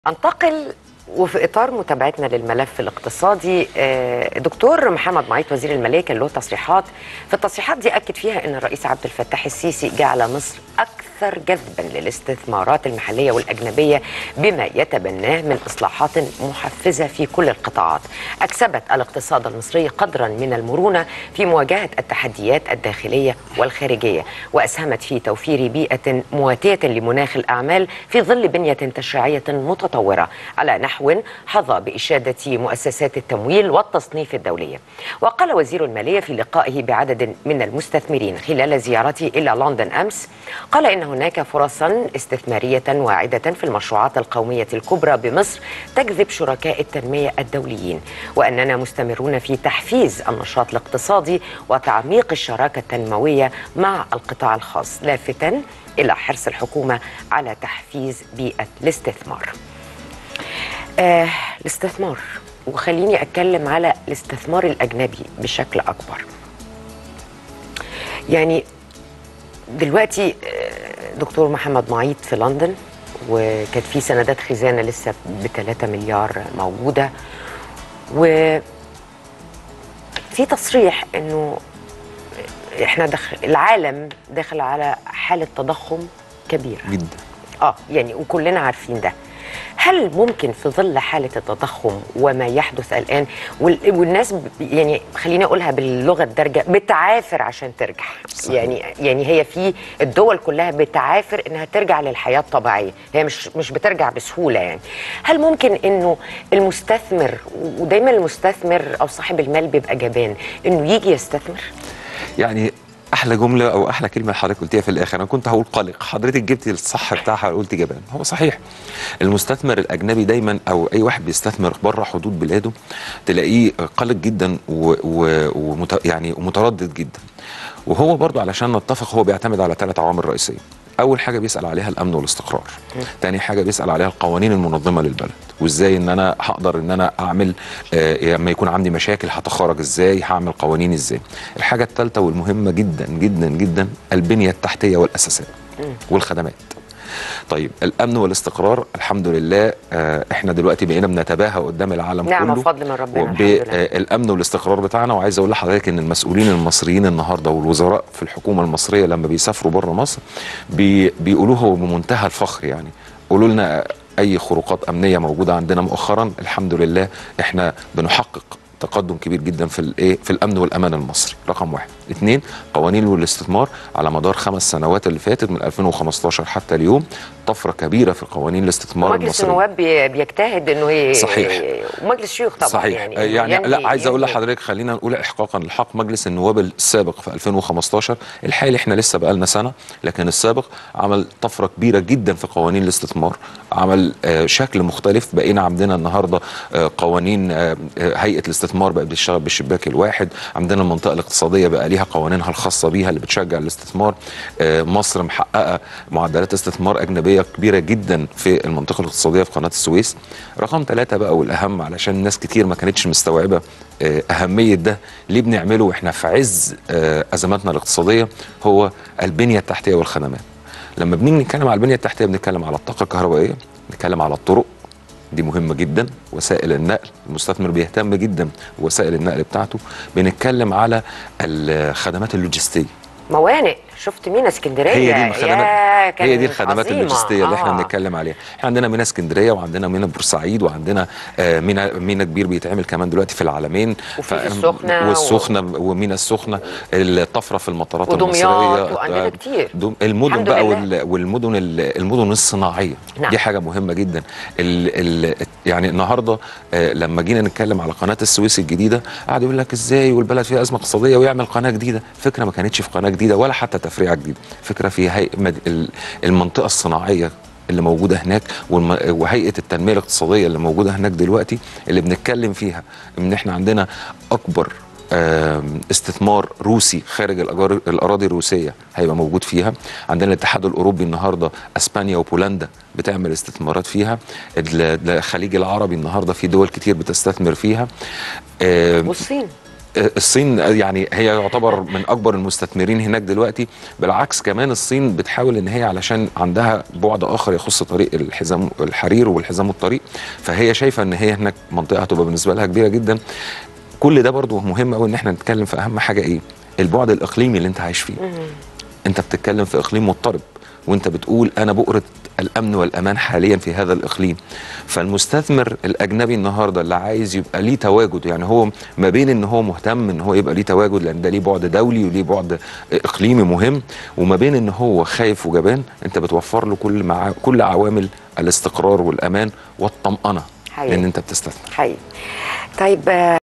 انتقل وفي اطار متابعتنا للملف الاقتصادي آه، دكتور محمد معيط وزير الماليه كان له تصريحات في التصريحات دي اكد فيها ان الرئيس عبد الفتاح السيسي جعل مصر اكثر جذبا للاستثمارات المحليه والاجنبيه بما يتبناه من اصلاحات محفزه في كل القطاعات اكسبت الاقتصاد المصري قدرا من المرونه في مواجهه التحديات الداخليه والخارجيه واسهمت في توفير بيئه مواتيه لمناخ الاعمال في ظل بنيه تشريعيه متطوره على نحو حظى بإشادة مؤسسات التمويل والتصنيف الدولية وقال وزير المالية في لقائه بعدد من المستثمرين خلال زيارته إلى لندن أمس قال إن هناك فرصا استثمارية واعدة في المشروعات القومية الكبرى بمصر تجذب شركاء التنمية الدوليين وأننا مستمرون في تحفيز النشاط الاقتصادي وتعميق الشراكة التنموية مع القطاع الخاص لافتا إلى حرص الحكومة على تحفيز بيئة الاستثمار آه الاستثمار وخليني اتكلم على الاستثمار الاجنبي بشكل اكبر يعني دلوقتي آه، دكتور محمد معيط في لندن وكانت في سندات خزانه لسه ب 3 مليار موجوده و في تصريح انه احنا دخل العالم داخل على حاله تضخم كبيره جدا اه يعني وكلنا عارفين ده هل ممكن في ظل حالة التضخم وما يحدث الآن وال- والناس ب- يعني خليني أقولها باللغة الدارجة بتعافر عشان ترجع صحيح. يعني يعني هي في الدول كلها بتعافر إنها ترجع للحياة الطبيعية هي مش مش بترجع بسهولة يعني هل ممكن إنه المستثمر ودايما المستثمر أو صاحب المال بيبقى جبان إنه يجي يستثمر يعني احلى جمله او احلى كلمه حضرتك قلتيها في الاخر انا كنت هقول قلق حضرتك جبتي الصح بتاعها قلت جبان هو صحيح المستثمر الاجنبي دايما او اي واحد بيستثمر بره حدود بلاده تلاقيه قلق جدا و و ومت يعني ومتردد جدا وهو برضو علشان نتفق هو بيعتمد على ثلاث عوامل رئيسيه اول حاجه بيسال عليها الامن والاستقرار تاني حاجه بيسال عليها القوانين المنظمه للبلد وازاي ان انا هقدر ان انا اعمل آه، لما يكون عندي مشاكل هتخرج ازاي هعمل قوانين ازاي الحاجه الثالثه والمهمه جدا جدا جدا البنيه التحتيه والاساسات والخدمات طيب الامن والاستقرار الحمد لله آه، احنا دلوقتي بقينا بنتباهى قدام العالم نعمة كله وفضل من ربنا الحمد لله. بالامن والاستقرار بتاعنا وعايز اقول لحضرتك ان المسؤولين المصريين النهارده والوزراء في الحكومه المصريه لما بيسافروا بره مصر بي بيقولوها بمنتهى الفخر يعني قولوا لنا اي خروقات امنيه موجوده عندنا مؤخرا الحمد لله احنا بنحقق تقدم كبير جدا في الايه في الامن والامان المصري رقم واحد اثنين قوانين والاستثمار على مدار خمس سنوات اللي فاتت من 2015 حتى اليوم طفره كبيره في قوانين الاستثمار مجلس المصري النواب بي- بيجتهد انه ي... صحيح. ومجلس الشيوخ طبعا صحيح يعني يعني, يعني ينهي- لا عايز اقول ينهي. لحضرتك خلينا نقول احقاقا للحق مجلس النواب السابق في 2015 الحالي احنا لسه بقالنا سنه لكن السابق عمل طفره كبيره جدا في قوانين الاستثمار عمل آه شكل مختلف بقينا عندنا النهارده آه قوانين آه آه، هيئه الاستثمار بقت بتشتغل بالشباك الواحد عندنا المنطقه الاقتصاديه بقى ليها قوانينها الخاصه بيها اللي بتشجع الاستثمار آه مصر محققه معدلات استثمار اجنبيه كبيره جدا في المنطقه الاقتصاديه في قناه السويس رقم ثلاثة بقى والاهم علشان ناس كتير ما كانتش مستوعبه آه، اهميه ده ليه بنعمله واحنا في عز آه، ازماتنا الاقتصاديه هو البنيه التحتيه والخدمات لما بنيجي نتكلم على البنيه التحتيه بنتكلم على الطاقه الكهربائيه بنتكلم على الطرق دي مهمة جدا وسائل النقل المستثمر بيهتم جدا بوسائل النقل بتاعته بنتكلم على الخدمات اللوجستية موانئ شفت مينا اسكندريه هي دي يا الخدمات كانت هي دي الخدمات عظيمة. اللوجستيه اللي احنا آه. بنتكلم عليها احنا عندنا مينا اسكندريه وعندنا مينا بورسعيد وعندنا آه، مينا مينا كبير بيتعمل كمان دلوقتي في العالمين وفي السخنة والسخنه ومينا السخنه الطفره في المطارات ودمياط المصريه وعندنا آه، كتير. دم المدن الحمد بقى لله. وال- والمدن ال- المدن الصناعيه نعم. دي حاجه مهمه جدا ال ال يعني النهارده آه، لما جينا نتكلم على قناه السويس الجديده قعد يقول لك ازاي والبلد فيها ازمه اقتصاديه ويعمل قناه جديده فكره ما كانتش في قناه جديده ولا حتى تفريعه جديده فكره في هي مد- ال- المنطقه الصناعيه اللي موجوده هناك والم- وهيئه التنميه الاقتصاديه اللي موجوده هناك دلوقتي اللي بنتكلم فيها ان احنا عندنا اكبر آم، استثمار روسي خارج الأجار- الاراضي الروسيه هيبقى موجود فيها عندنا الاتحاد الاوروبي النهارده اسبانيا وبولندا بتعمل استثمارات فيها ال- الخليج العربي النهارده في دول كتير بتستثمر فيها آم، والصين الصين يعني هي يعتبر من اكبر المستثمرين هناك دلوقتي بالعكس كمان الصين بتحاول ان هي علشان عندها بعد اخر يخص طريق الحزام الحرير والحزام الطريق فهي شايفه ان هي هناك منطقه هتبقى بالنسبه لها كبيره جدا كل ده برضو مهم قوي ان احنا نتكلم في اهم حاجه ايه البعد الاقليمي اللي انت عايش فيه انت بتتكلم في اقليم مضطرب وانت بتقول انا بؤره الامن والامان حاليا في هذا الاقليم فالمستثمر الاجنبي النهارده اللي عايز يبقى ليه تواجد يعني هو ما بين ان هو مهتم ان هو يبقى ليه تواجد لان ده ليه بعد دولي وليه بعد اقليمي مهم وما بين ان هو خايف وجبان انت بتوفر له كل مع كل عوامل الاستقرار والامان والطمانه حقيقي. ان انت بتستثمر حقيقي طيب آه،